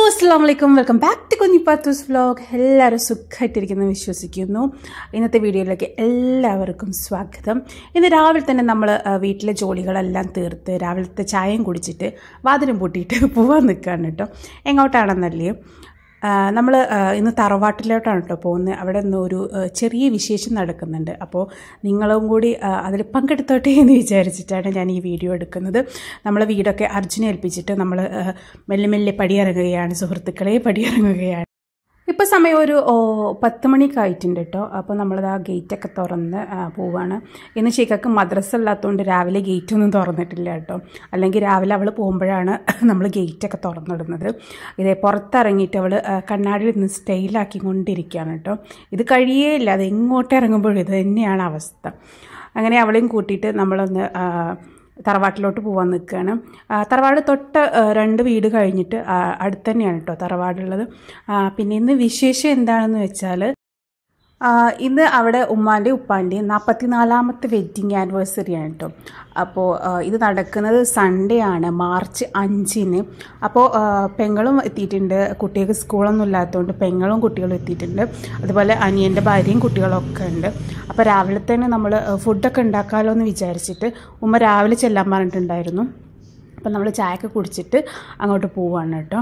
അസ്സാം വലൈക്കും welcome back to കുഞ്ഞിപ്പാത്തൂസ് വ്ലോഗ് എല്ലാവരും സുഖമായിട്ടിരിക്കുന്നു വിശ്വസിക്കുന്നു ഇന്നത്തെ വീഡിയോയിലേക്ക് എല്ലാവർക്കും സ്വാഗതം ഇന്ന് രാവിലെ തന്നെ നമ്മൾ ആ, വീട്ടിലെ ജോലികളെല്ലാം തീർത്ത് രാവിലത്തെ ചായയും കുടിച്ചിട്ട് വാതിലും പൂട്ടിയിട്ട് പോവാൻ നിൽക്കുകയാണ് കേട്ടോ എങ്ങോട്ടാണെന്നല്ലേ നമ്മൾ ഇന്ന് തറവാട്ടിലോട്ടാണ് കേട്ടോ പോകുന്നത് അവിടെ നിന്ന് ഒരു ആ, ചെറിയ വിശേഷം നടക്കുന്നുണ്ട് അപ്പോൾ നിങ്ങളും കൂടി അതിൽ പങ്കെടുത്തോട്ടെ എന്ന് വിചാരിച്ചിട്ടാണ് ഞാൻ ഈ വീഡിയോ എടുക്കുന്നത് നമ്മൾ വീടൊക്കെ അർജുനെ ഏൽപ്പിച്ചിട്ട് നമ്മൾ മെല്ലെ മെല്ലെ പടിയിറങ്ങുകയാണ് സുഹൃത്തുക്കളെ പടിയിറങ്ങുകയാണ് ഇപ്പോൾ സമയം ഒരു ഓ, പത്ത് മണിയൊക്കെ ആയിട്ടുണ്ട് കേട്ടോ അപ്പോൾ നമ്മളത് ആ ഗേറ്റൊക്കെ തുറന്ന് ആ, പോവാണ് ഇന്ന് ശരിക്കും മദ്രസ ഇല്ലാത്തതുകൊണ്ട് രാവിലെ ഗേറ്റൊന്നും തുറന്നിട്ടില്ല കേട്ടോ അല്ലെങ്കിൽ രാവിലെ അവൾ പോകുമ്പോഴാണ് നമ്മൾ ഗേറ്റൊക്കെ തുറന്നിടുന്നത് ഇതേ പുറത്തിറങ്ങിയിട്ട് അവൾ കണ്ണാടിയിൽ നിന്ന് സ്റ്റൈലാക്കിക്കൊണ്ടിരിക്കുകയാണ് കേട്ടോ ഇത് കഴിയേയില്ല അത് എങ്ങോട്ട് ഇറങ്ങുമ്പോഴും ഇത് തന്നെയാണ് അവസ്ഥ അങ്ങനെ അവളെയും കൂട്ടിയിട്ട് നമ്മളൊന്ന് ആ, തറവാട്ടിലോട്ട് പോകാൻ നിൽക്കുകയാണ് ആ, തറവാട് തൊട്ട് ആ, രണ്ട് വീട് കഴിഞ്ഞിട്ട് ആ, അടുത്ത് തന്നെയാണ് കേട്ടോ തറവാടുള്ളത് ആ, പിന്നെ ഇന്ന് വിശേഷം എന്താണെന്ന് വെച്ചാൽ ആ, ഇന്ന് അവിടെ ഉമ്മാൻ്റെയും ഉപ്പാൻ്റെയും നാൽപ്പത്തിനാലാമത്തെ വെഡ്ഡിങ് ആനിവേഴ്സറി ആണ് കേട്ടോ അപ്പോൾ ആ, ഇത് നടക്കുന്നത് സൺഡേ ആണ് മാർച്ച് അഞ്ചിന് അപ്പോൾ ആ, പെങ്ങളും എത്തിയിട്ടുണ്ട് കുട്ടികൾക്ക് സ്കൂളൊന്നും ഇല്ലാത്തതുകൊണ്ട് പെങ്ങളും കുട്ടികളും എത്തിയിട്ടുണ്ട് അതുപോലെ അനിയൻ്റെ ഭാര്യയും കുട്ടികളൊക്കെ ഉണ്ട് അപ്പോൾ രാവിലെ തന്നെ നമ്മൾ ഫുഡൊക്കെ ഉണ്ടാക്കാമല്ലോ എന്ന് വിചാരിച്ചിട്ട് ഉമ്മ രാവിലെ ചെല്ലാൻ പറഞ്ഞിട്ടുണ്ടായിരുന്നു അപ്പം നമ്മൾ ചായയൊക്കെ കുടിച്ചിട്ട് അങ്ങോട്ട് പോവാണ് കേട്ടോ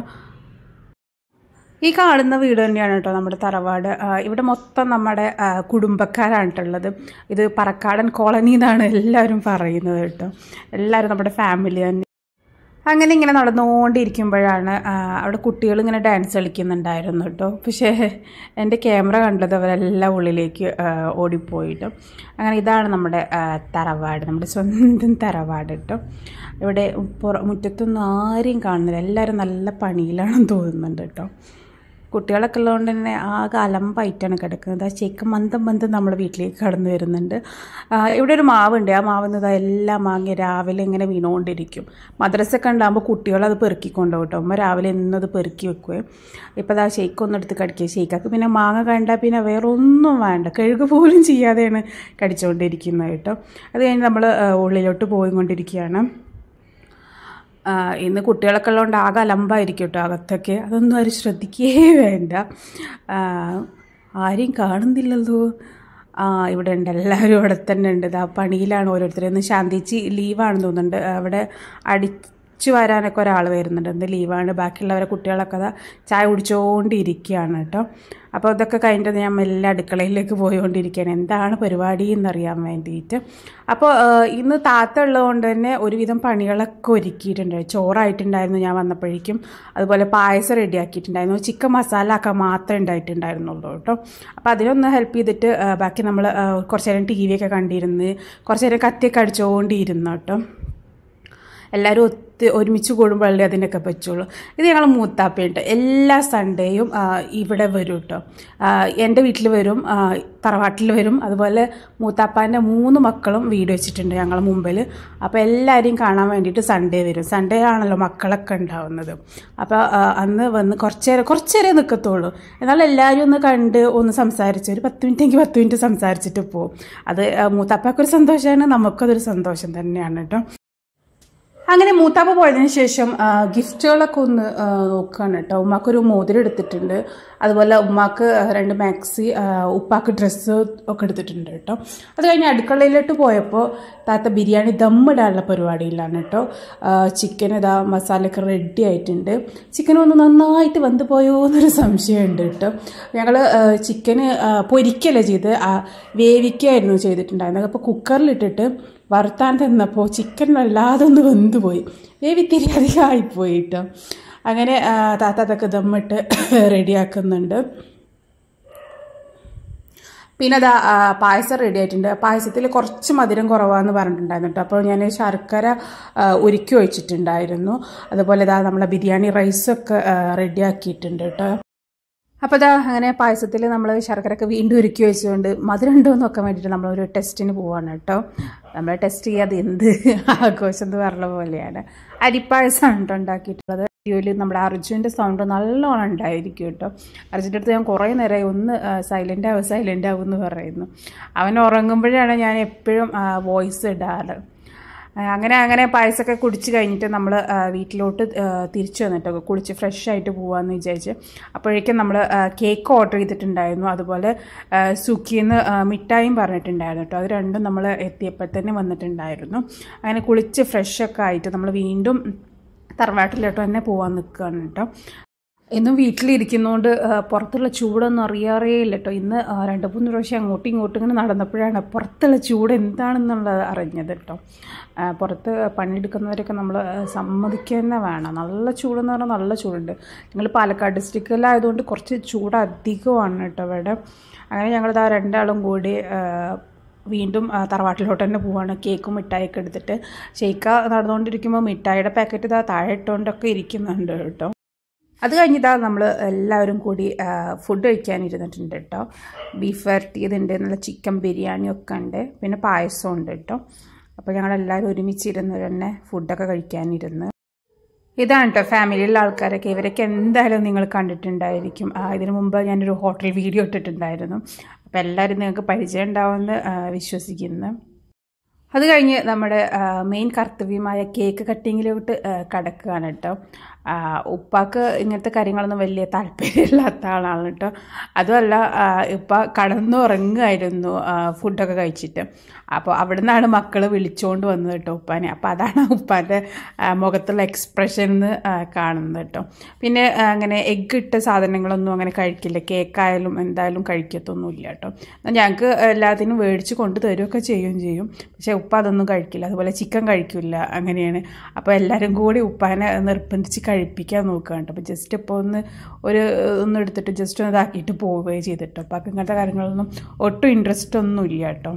ഈ കാണുന്ന വീട് തന്നെയാണ് കേട്ടോ നമ്മുടെ തറവാട് ആ, ഇവിടെ മൊത്തം നമ്മുടെ ആ, കുടുംബക്കാരാണ് കേട്ടുള്ളത് ഇത് പറക്കാടൻ കോളനി എന്നാണ് എല്ലാവരും പറയുന്നത് കേട്ടോ എല്ലാവരും നമ്മുടെ ഫാമിലി തന്നെ അങ്ങനെ ഇങ്ങനെ നടന്നുകൊണ്ടിരിക്കുമ്പോഴാണ് ആ, അവിടെ കുട്ടികൾ ഇങ്ങനെ ഡാൻസ് കളിക്കുന്നുണ്ടായിരുന്നു കേട്ടോ പക്ഷേ എൻ്റെ ക്യാമറ കണ്ടത് അവരെല്ലാം ഉള്ളിലേക്ക് ആ, ഓടിപ്പോയിട്ടു അങ്ങനെ ഇതാണ് നമ്മുടെ ആ, തറവാട് നമ്മുടെ സ്വന്തം തറവാട് കേട്ടോ ഇവിടെ പുറ മുറ്റത്തൊന്നും ആരെയും കാണുന്നില്ല എല്ലാവരും നല്ല പണിയിലാണെന്ന് തോന്നുന്നുണ്ട് കേട്ടോ കുട്ടികളൊക്കെ ഉള്ളതുകൊണ്ട് തന്നെ ആകെ അലമ്പായിട്ടാണ് കിടക്കുന്നത് ആ ചേക്ക് മന്ദം മന്ദം നമ്മുടെ വീട്ടിലേക്ക് കടന്നു വരുന്നുണ്ട് ആ, ഇവിടെ ഒരു മാവുണ്ട് ആ മാവിന്ന് ഇതാ എല്ലാ മാങ്ങ രാവിലെ ഇങ്ങനെ വീണുകൊണ്ടിരിക്കും മദ്രസൊക്കെ ഉണ്ടാകുമ്പോൾ കുട്ടികളത് പെറുക്കിക്കൊണ്ടു കേട്ടോ അമ്മ രാവിലെ എന്നത് പെറുക്കി വെക്കുകയും ഇപ്പോൾ അതാ ഷെയ്ക്ക് ഒന്നും എടുത്ത് കടിക്കുക ഷെയ്ക്കൊക്കെ പിന്നെ മാങ്ങ കണ്ടാൽ പിന്നെ വേറെ ഒന്നും വേണ്ട കഴുക പോലും ചെയ്യാതെയാണ് കടിച്ചുകൊണ്ടിരിക്കുന്നത് കേട്ടോ അത് കഴിഞ്ഞ് നമ്മൾ ഉള്ളിലോട്ട് പോയിക്കൊണ്ടിരിക്കുകയാണ് ആ, ഇന്ന് കുട്ടികളൊക്കെ ഉള്ളതുകൊണ്ട് ആകെ അലമ്പായിരിക്കും കേട്ടോ അകത്തൊക്കെ അതൊന്നും ആരും ശ്രദ്ധിക്കേ വേണ്ട ആ, ആരെയും കാണുന്നില്ലല്ലോ ആ ഇവിടെ ഉണ്ട് എല്ലാവരും ഇവിടെ തന്നെ ഉണ്ട് ഇതാ പണിയിലാണ് ഓരോരുത്തരും ഇന്ന് ശാന്തിച്ച് ലീവാണെന്ന് തോന്നുന്നുണ്ട് അവിടെ അടിച്ചു വരാനൊക്കെ ഒരാൾ വരുന്നുണ്ട് എന്ത് ലീവാണ് ബാക്കിയുള്ളവരെ കുട്ടികളൊക്കെ അതാ ചായ കുടിച്ചുകൊണ്ടിരിക്കുകയാണ് കേട്ടോ അപ്പോൾ ഇതൊക്കെ കഴിഞ്ഞിട്ട് ഞാൻ മെല്ലെ അടുക്കളയിലേക്ക് പോയിക്കൊണ്ടിരിക്കുകയാണ് എന്താണ് പരിപാടി എന്നറിയാൻ വേണ്ടിയിട്ട് അപ്പോൾ ആ, ഇന്ന് താത്ത ഉള്ളതുകൊണ്ട് തന്നെ ഒരുവിധം പണികളൊക്കെ ഒരുക്കിയിട്ടുണ്ട് ചോറായിട്ടുണ്ടായിരുന്നു ഞാൻ വന്നപ്പോഴേക്കും അതുപോലെ പായസം റെഡിയാക്കിയിട്ടുണ്ടായിരുന്നു ചിക്കൻ മസാല ഒക്കെ മാത്രമേ ഉണ്ടായിട്ടുണ്ടായിരുന്നുള്ളൂ കേട്ടോ അപ്പോൾ അതിനൊന്ന് ഹെൽപ്പ് ചെയ്തിട്ട് ആ, ബാക്കി നമ്മൾ കുറച്ച് നേരം ടി വിയൊക്കെ കണ്ടിരുന്ന് കുറച്ച് നേരം കത്തിയൊക്കെ അടിച്ചുകൊണ്ടിരുന്നു കേട്ടോ എല്ലാവരും ഒത്ത് ഒരുമിച്ച് കൂടുമ്പോഴല്ലേ അതിനൊക്കെ പറ്റുള്ളൂ ഇത് ഞങ്ങൾ മൂത്താപ്പയുണ്ട് എല്ലാ സൺഡേയും ആ, ഇവിടെ വരും കേട്ടോ ആ, എൻ്റെ വീട്ടിൽ വരും ആ, തറവാട്ടിൽ വരും അതുപോലെ മൂത്താപ്പാൻ്റെ മൂന്ന് മക്കളും വീട് വെച്ചിട്ടുണ്ട് ഞങ്ങൾ മുമ്പിൽ അപ്പോൾ എല്ലാവരെയും കാണാൻ വേണ്ടിയിട്ട് സൺഡേ വരും സൺഡേ ആണല്ലോ മക്കളൊക്കെ ഉണ്ടാവുന്നത് അപ്പോൾ ആ, അന്ന് വന്ന് കുറച്ച് നേരം കുറച്ച് നേരം നിൽക്കത്തുള്ളൂ എന്നാൽ എല്ലാവരും ഒന്ന് കണ്ട് ഒന്ന് സംസാരിച്ച് ഒരു പത്ത് മിനിറ്റെങ്കിൽ പത്ത് മിനിറ്റ് സംസാരിച്ചിട്ട് പോകും അത് ആ, മൂത്താപ്പാക്കൊരു സന്തോഷമാണ് നമുക്കതൊരു സന്തോഷം തന്നെയാണ് കേട്ടോ അങ്ങനെ മൂത്താപ്പ പോയതിന് ശേഷം ആ, ഗിഫ്റ്റുകളൊക്കെ ഒന്ന് ആ, നോക്കുകയാണ് കേട്ടോ ഉമ്മാക്കൊരു മോതിരം എടുത്തിട്ടുണ്ട് അതുപോലെ ഉമ്മാക്ക് രണ്ട് മാക്സി ആ, ഉപ്പാക്ക് ഡ്രസ്സ് ഒക്കെ എടുത്തിട്ടുണ്ട് കേട്ടോ അത് കഴിഞ്ഞ് അടുക്കളയിലോട്ട് പോയപ്പോൾ താത്ത ബിരിയാണി ദമ്മിടാനുള്ള പരിപാടിയിലാണ് കേട്ടോ ചിക്കൻ ഇതാ മസാലയൊക്കെ റെഡി ആയിട്ടുണ്ട് ചിക്കൻ ഒന്ന് നന്നായിട്ട് വെന്ത് പോയോ എന്നൊരു സംശയമുണ്ട് കേട്ടോ ഞങ്ങൾ ചിക്കന് പൊരിക്കല്ല ചെയ്ത് ആ, വേവിക്കുകയായിരുന്നു ചെയ്തിട്ടുണ്ടായിരുന്നത് അപ്പോൾ കുക്കറിലിട്ടിട്ട് വറുത്താൻ തന്നപ്പോൾ ചിക്കൻ വല്ലാതെ ഒന്ന് വെന്ത് പോയി വേവിത്തിരി അധികം ആയിപ്പോയി കേട്ടോ അങ്ങനെ ആ, താത്ത അതൊക്കെ ദമ്മിട്ട് റെഡിയാക്കുന്നുണ്ട് പിന്നെ അതാ ആ, പായസം റെഡി ആയിട്ടുണ്ട് പായസത്തിൽ കുറച്ച് മധുരം കുറവാന്ന് പറഞ്ഞിട്ടുണ്ടായിരുന്നു കേട്ടോ അപ്പോൾ ഞാൻ ശർക്കര ആ, ഉരുക്കി ഒഴിച്ചിട്ടുണ്ടായിരുന്നു അതുപോലെ ഇതാ നമ്മളെ ബിരിയാണി റൈസൊക്കെ റെഡിയാക്കിയിട്ടുണ്ട് കേട്ടോ അപ്പോൾ അതാ അങ്ങനെ പായസത്തിൽ നമ്മൾ ശർക്കരയൊക്കെ വീണ്ടും ഉരുക്കി വെച്ചുകൊണ്ട് മധുരം ഉണ്ടോ എന്ന് നോക്കാൻ വേണ്ടിയിട്ട് നമ്മളൊരു ടെസ്റ്റിന് പോവാണ് കേട്ടോ നമ്മൾ ടെസ്റ്റ് ചെയ്യാതെ എന്ത് ആഘോഷം എന്ന് പറഞ്ഞ പോലെയാണ് അരിപ്പായസമാണ് കേട്ടോ ഉണ്ടാക്കിയിട്ടുള്ളത് വീഡിയോയിൽ നമ്മുടെ അർജുൻ്റെ സൗണ്ട് നല്ലോണം ഉണ്ടായിരിക്കും കേട്ടോ അർജുൻ്റെ അടുത്ത് ഞാൻ കുറേ നേരമായി ഒന്ന് സൈലൻ്റ് ആവും സൈലൻ്റ് ആവും എന്ന് പറയുന്നു അവൻ ഉറങ്ങുമ്പോഴാണ് ഞാൻ എപ്പോഴും വോയിസ് ഇടാറ് ആ, അങ്ങനെ അങ്ങനെ പായസമൊക്കെ കുടിച്ച് കഴിഞ്ഞിട്ട് നമ്മൾ വീട്ടിലോട്ട് ആ, തിരിച്ചു വന്നിട്ടോ കുളിച്ച് ഫ്രഷ് ആയിട്ട് പോകാമെന്ന് വിചാരിച്ച് അപ്പോഴേക്കും നമ്മൾ കേക്ക് ഓർഡർ ചെയ്തിട്ടുണ്ടായിരുന്നു അതുപോലെ ആ, സുക്കിന്ന് ആ, മിഠായിയും പറഞ്ഞിട്ടുണ്ടായിരുന്നു കേട്ടോ അത് രണ്ടും നമ്മൾ എത്തിയപ്പോൾ തന്നെ വന്നിട്ടുണ്ടായിരുന്നു അങ്ങനെ കുളിച്ച് ഫ്രഷൊക്കെ ആയിട്ട് നമ്മൾ വീണ്ടും തറവാട്ടിലോട്ട് തന്നെ പോകാൻ നിൽക്കുകയാണ് കേട്ടോ എന്നും വീട്ടിലിരിക്കുന്നതുകൊണ്ട് ആ, പുറത്തുള്ള ചൂടൊന്നും അറിയാറേ ഇല്ല കേട്ടോ ഇന്ന് ആ, രണ്ട് മൂന്ന് പ്രാവശ്യം അങ്ങോട്ടും ഇങ്ങോട്ടും ഇങ്ങനെ നടന്നപ്പോഴാണ് പുറത്തുള്ള ചൂട് എന്താണെന്നുള്ളത് അറിഞ്ഞത് കേട്ടോ ആ, പുറത്ത് പണിയെടുക്കുന്നവരൊക്കെ നമ്മൾ സമ്മതിക്കുക തന്നെ വേണം നല്ല ചൂടെന്ന് പറഞ്ഞാൽ നല്ല ചൂടുണ്ട് ഞങ്ങൾ പാലക്കാട് ഡിസ്ട്രിക്റ്റിലായതുകൊണ്ട് കുറച്ച് ചൂട് അധികമാണ് കേട്ടോ ഇവിടെ അങ്ങനെ ഞങ്ങളിതാ രണ്ടാളും കൂടി ആ, വീണ്ടും ആ, തറവാട്ടിലോട്ട് തന്നെ പോവാണ് കേക്കും മിഠായിയൊക്കെ എടുത്തിട്ട് ഷെയ്ക്ക നടന്നുകൊണ്ടിരിക്കുമ്പോൾ മിഠായിയുടെ പാക്കറ്റ് ഇതാ താഴെ ഇട്ടുകൊണ്ടൊക്കെ ഇരിക്കുന്നുണ്ട് കേട്ടോ അത് കഴിഞ്ഞിതാ നമ്മൾ എല്ലാവരും കൂടി ഫുഡ് കഴിക്കാൻ ഇരുന്നിട്ടുണ്ട് കേട്ടോ ബീഫ് വരട്ടിയതുണ്ട് നല്ല ചിക്കൻ ബിരിയാണി ഒക്കെ ഉണ്ട് പിന്നെ പായസം ഉണ്ട് കേട്ടോ അപ്പോൾ ഞങ്ങളെല്ലാവരും ഒരുമിച്ചിരുന്ന് തന്നെ ഫുഡൊക്കെ കഴിക്കാനിരുന്ന് ഇതാണ് കേട്ടോ ഫാമിലിയിലുള്ള ആൾക്കാരൊക്കെ ഇവരൊക്കെ എന്തായാലും നിങ്ങൾ കണ്ടിട്ടുണ്ടായിരിക്കും ആ, ഇതിനു മുമ്പ് ഞാനൊരു ഹോട്ടൽ വീഡിയോ ഇട്ടിട്ടുണ്ടായിരുന്നു അപ്പോൾ എല്ലാവരും നിങ്ങൾക്ക് പരിചയം ഉണ്ടാവുമെന്ന് ആ, വിശ്വസിക്കുന്നു അത് കഴിഞ്ഞ് നമ്മുടെ മെയിൻ കർത്തവ്യമായ കേക്ക് കട്ടിങ്ങിലോട്ട് ആ, കടക്കുകയാണ് കേട്ടോ ആ, ഉപ്പാക്ക് ഇങ്ങനത്തെ കാര്യങ്ങളൊന്നും വലിയ താല്പര്യമില്ലാത്ത ആളാണ് കേട്ടോ അതുമല്ല ആ, ഉപ്പ കടന്നുറങ്ങുമായിരുന്നു ആ, ഫുഡൊക്കെ കഴിച്ചിട്ട് അപ്പോൾ അവിടെ നിന്നാണ് മക്കൾ വിളിച്ചുകൊണ്ട് വന്നത് കേട്ടോ ഉപ്പാനെ അപ്പോൾ അതാണ് ഉപ്പാൻ്റെ ആ, മുഖത്തുള്ള എക്സ്പ്രഷൻ എന്ന് ആ, കാണുന്നത് കേട്ടോ പിന്നെ ആ, അങ്ങനെ എഗ്ഗ് ഇട്ട സാധനങ്ങളൊന്നും അങ്ങനെ കഴിക്കില്ല കേക്കായാലും എന്തായാലും കഴിക്കത്തൊന്നുമില്ല കേട്ടോ എന്നാൽ ഞങ്ങൾക്ക് എല്ലാത്തിനും മേടിച്ച് കൊണ്ട് തരുമൊക്കെ ചെയ്യുകയും ചെയ്യും പക്ഷേ ഉപ്പ അതൊന്നും കഴിക്കില്ല അതുപോലെ ചിക്കൻ കഴിക്കില്ല അങ്ങനെയാണ് അപ്പോൾ എല്ലാവരും കൂടി ഉപ്പാനെ നിർബന്ധിച്ച് കഴിപ്പിക്കാൻ നോക്കുകയാണ് കേട്ടോ അപ്പോൾ ജസ്റ്റ് ഇപ്പോൾ ഒന്ന് ഒരു ഒന്ന് എടുത്തിട്ട് ജസ്റ്റ് ഒന്ന് ഇതാക്കിയിട്ട് പോവുകയും ചെയ്തിട്ടോ അപ്പോൾ ഇങ്ങനത്തെ കാര്യങ്ങളൊന്നും ഒട്ടും ഇൻട്രസ്റ്റ് ഒന്നും ഇല്ല കേട്ടോ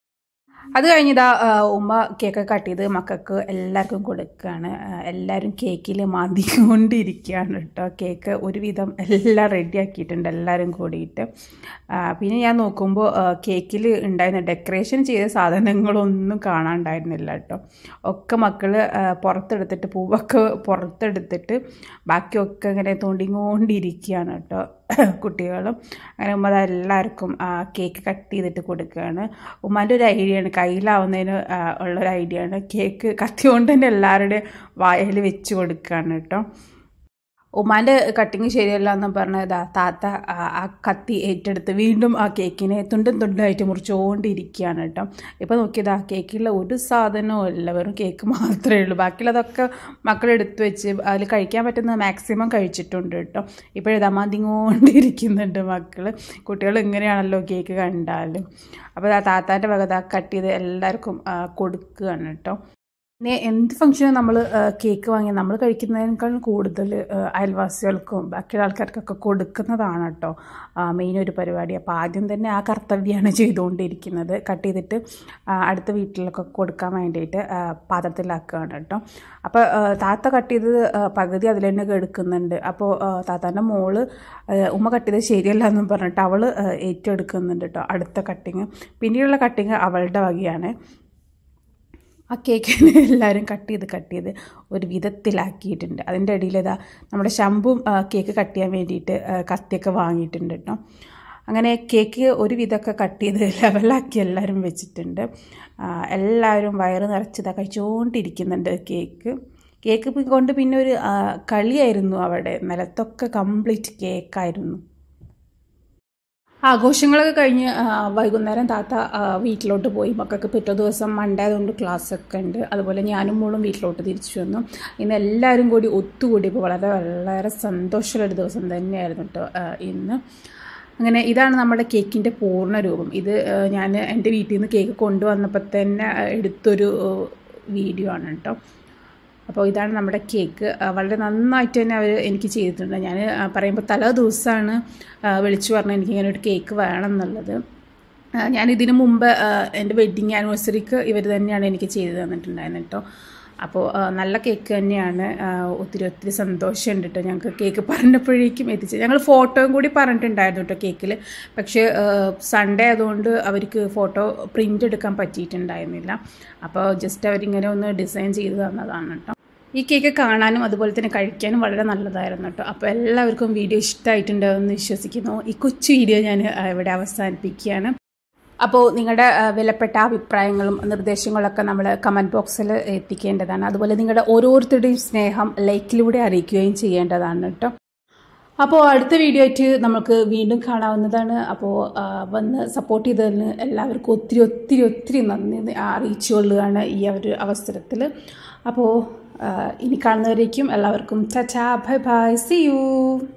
അത് കഴിഞ്ഞിതാ ആ, ഉമ്മ കേക്ക് കട്ട് ചെയ്ത് മക്കൾക്ക് എല്ലാവർക്കും കൊടുക്കുകയാണ് ആ, എല്ലാവരും കേക്കിൽ മാന്തിക്കൊണ്ടിരിക്കുകയാണ് കേട്ടോ കേക്ക് ഒരുവിധം എല്ലാം റെഡി ആക്കിയിട്ടുണ്ട് എല്ലാവരും കൂടിയിട്ട് ആ, പിന്നെ ഞാൻ നോക്കുമ്പോൾ കേക്കിൽ ഉണ്ടായിരുന്ന ഡെക്കറേഷൻ ചെയ്ത സാധനങ്ങളൊന്നും കാണാണ്ടായിരുന്നില്ല കേട്ടോ ഒക്കെ മക്കൾ പുറത്തെടുത്തിട്ട് പൂവൊക്കെ പുറത്തെടുത്തിട്ട് ബാക്കിയൊക്കെ ഇങ്ങനെ തോണ്ടിക്കൊണ്ടിരിക്കുകയാണ് കേട്ടോ കുട്ടികളും അങ്ങനെ ഉമ്മ ദാ എല്ലാവർക്കും ആ, കേക്ക് കട്ട് ചെയ്തിട്ട് കൊടുക്കുകയാണ് ഉമ്മാൻ്റെ ഒരു ഐഡിയ ആണ് കയ്യിലാവുന്നതിന് ആ, ഉള്ളൊരു ഐഡിയ ആണ് കേക്ക് കത്തി കൊണ്ട് തന്നെ എല്ലാവരുടെയും വായയിൽ വെച്ച് കൊടുക്കുകയാണ് കേട്ടോ ഉമ്മാൻ്റെ കട്ടിങ് ശരിയല്ല എന്ന് പറഞ്ഞ ഇതാ താത്ത ആ- ആ കത്തി ഏറ്റെടുത്ത് വീണ്ടും ആ കേക്കിനെ തുണ്ടും തുണ്ടായിട്ട് മുറിച്ചുകൊണ്ടിരിക്കുകയാണ് കേട്ടോ ഇപ്പോൾ നോക്കിയത് ആ കേക്കിലുള്ള ഒരു സാധനവും ഇല്ല വെറും കേക്ക് മാത്രമേ ഉള്ളൂ ബാക്കിയുള്ളതൊക്കെ മക്കൾ എടുത്തു വെച്ച് അതിൽ കഴിക്കാൻ പറ്റുന്ന മാക്സിമം കഴിച്ചിട്ടുണ്ട് കേട്ടോ ഇപ്പോഴിതാ മതിങ്ങോണ്ടിരിക്കുന്നുണ്ട് മക്കൾ കുട്ടികൾ ഇങ്ങനെയാണല്ലോ കേക്ക് കണ്ടാലും അപ്പോൾ ആ താത്താൻ്റെ വക ദാ കട്ട് ചെയ്ത് എല്ലാവർക്കും ആ, കൊടുക്കുകയാണ് കേട്ടോ പിന്നെ എന്ത് ഫംഗ്ഷനും നമ്മൾ കേക്ക് വാങ്ങി നമ്മൾ കഴിക്കുന്നതിനേക്കാളും കൂടുതൽ അയൽവാസികൾക്കും ബാക്കിയുള്ള ആൾക്കാർക്കൊക്കെ കൊടുക്കുന്നതാണ് കേട്ടോ മെയിൻ ഒരു പരിപാടി അപ്പോൾ ആദ്യം തന്നെ ആ കർത്തവ്യമാണ് ചെയ്തുകൊണ്ടിരിക്കുന്നത് കട്ട് ചെയ്തിട്ട് ആ, അടുത്ത വീട്ടിലൊക്കെ കൊടുക്കാൻ വേണ്ടിയിട്ട് ആ, പാത്രത്തിലാക്കുകയാണ് കേട്ടോ അപ്പോൾ ആ, താത്ത കട്ട് ചെയ്തത് ആ, പകുതി അതിൽ തന്നെ എടുക്കുന്നുണ്ട് അപ്പോൾ താത്താൻ്റെ മോള് ആ, ഉമ്മ കട്ട് ചെയ്തത് ശരിയല്ല എന്നും പറഞ്ഞിട്ട് അവൾ ഏറ്റെടുക്കുന്നുണ്ട് കേട്ടോ അടുത്ത കട്ടിങ് പിന്നീടുള്ള കട്ടിങ് അവളുടെ വകയാണ് ആ കേക്കിനെ എല്ലാവരും കട്ട് ചെയ്ത് കട്ട് ചെയ്ത് ഒരു വിധത്തിലാക്കിയിട്ടുണ്ട് അതിൻ്റെ ഇടയിൽ ഇതാ നമ്മുടെ ശംഭും ആ, കേക്ക് കട്ട് ചെയ്യാൻ വേണ്ടിയിട്ട് ആ, കത്തിയൊക്കെ വാങ്ങിയിട്ടുണ്ട് കേട്ടോ അങ്ങനെ കേക്ക് ഒരു വിധമൊക്കെ കട്ട് ചെയ്ത് ലെവലാക്കി എല്ലാവരും വെച്ചിട്ടുണ്ട് ആ, എല്ലാവരും വയറ് നിറച്ചതാ കഴിച്ചുകൊണ്ടിരിക്കുന്നുണ്ട് കേക്ക് കേക്ക് കൊണ്ട് പിന്നെ ഒരു ആ, കളിയായിരുന്നു അവിടെ നിലത്തൊക്കെ കംപ്ലീറ്റ് കേക്കായിരുന്നു ആഘോഷങ്ങളൊക്കെ കഴിഞ്ഞ് ആ, വൈകുന്നേരം താത്ത ആ, വീട്ടിലോട്ട് പോയി മക്കൾക്ക് പിറ്റേ ദിവസം മൺഡേ ആയതുകൊണ്ട് ക്ലാസ്സൊക്കെ ഉണ്ട് അതുപോലെ ഞാനും മോളും വീട്ടിലോട്ട് തിരിച്ചു വന്നു ഇന്ന് എല്ലാവരും കൂടി ഒത്തുകൂടിയപ്പോൾ വളരെ വളരെ സന്തോഷമുള്ളൊരു ദിവസം തന്നെയായിരുന്നു കേട്ടോ ആ, ഇന്ന് അങ്ങനെ ഇതാണ് നമ്മുടെ കേക്കിൻ്റെ പൂർണ്ണ രൂപം ഇത് ഞാൻ എൻ്റെ വീട്ടിൽ നിന്ന് കേക്ക് കൊണ്ടുവന്നപ്പോൾ തന്നെ ആ, എടുത്തൊരു വീഡിയോ ആണ് കേട്ടോ അപ്പോൾ ഇതാണ് നമ്മുടെ കേക്ക് ആ, വളരെ നന്നായിട്ട് തന്നെ അവർ എനിക്ക് ചെയ്തിട്ടുണ്ട് ഞാൻ ആ, പറയുമ്പോൾ തലേ ദിവസമാണ് ആ, വിളിച്ചു പറഞ്ഞത് എനിക്ക് ഇങ്ങനെ ഒരു കേക്ക് വേണം എന്നുള്ളത് ആ, ഞാൻ ഇതിനു മുമ്പ് ആ, എൻ്റെ വെഡ്ഡിങ് ആനിവേഴ്സറിക്ക് ഇവർ തന്നെയാണ് എനിക്ക് ചെയ്ത് തന്നിട്ടുണ്ടായിരുന്നത് കേട്ടോ അപ്പോൾ ആ, നല്ല കേക്ക് തന്നെയാണ് ആ, ഒത്തിരി ഒത്തിരി സന്തോഷമുണ്ട് കേട്ടോ ഞങ്ങൾക്ക് കേക്ക് പറഞ്ഞപ്പോഴേക്കും എത്തിച്ചത് ഞങ്ങൾ ഫോട്ടോയും കൂടി പറഞ്ഞിട്ടുണ്ടായിരുന്നു കേട്ടോ കേക്കിൽ പക്ഷേ സൺഡേ ആയതുകൊണ്ട് അവർക്ക് ഫോട്ടോ പ്രിൻ്റ് എടുക്കാൻ പറ്റിയിട്ടുണ്ടായിരുന്നില്ല അപ്പോൾ ജസ്റ്റ് അവരിങ്ങനെ ഒന്ന് ഡിസൈൻ ചെയ്ത് തന്നതാണ് കേട്ടോ ഈ കേക്ക് കാണാനും അതുപോലെ തന്നെ കഴിക്കാനും വളരെ നല്ലതായിരുന്നു കേട്ടോ അപ്പോൾ എല്ലാവർക്കും വീഡിയോ ഇഷ്ടമായിട്ടുണ്ടാവുമെന്ന് വിശ്വസിക്കുന്നു ഈ കൊച്ചു വീഡിയോ ഞാൻ ആ, ഇവിടെ അവസാനിപ്പിക്കുകയാണ് അപ്പോൾ നിങ്ങളുടെ ആ, വിലപ്പെട്ട അഭിപ്രായങ്ങളും നിർദ്ദേശങ്ങളൊക്കെ നമ്മൾ കമൻറ്റ് ബോക്സിൽ എത്തിക്കേണ്ടതാണ് അതുപോലെ നിങ്ങളുടെ ഓരോരുത്തരുടെയും സ്നേഹം ലൈക്കിലൂടെ അറിയിക്കുകയും ചെയ്യേണ്ടതാണ് കേട്ടോ അപ്പോൾ അടുത്ത വീഡിയോ ആയിട്ട് നമുക്ക് വീണ്ടും കാണാവുന്നതാണ് അപ്പോൾ ആ, വന്ന് സപ്പോർട്ട് ചെയ്തതിന് എല്ലാവർക്കും ഒത്തിരി ഒത്തിരി ഒത്തിരി നന്ദി അറിയിച്ചുകൊള്ളുകയാണ് ഈ ഒരു അവസരത്തിൽ അപ്പോൾ ആ, ഇനി കാണുന്നവരേക്കും എല്ലാവർക്കും ചാ ബൈ ബൈ സി യു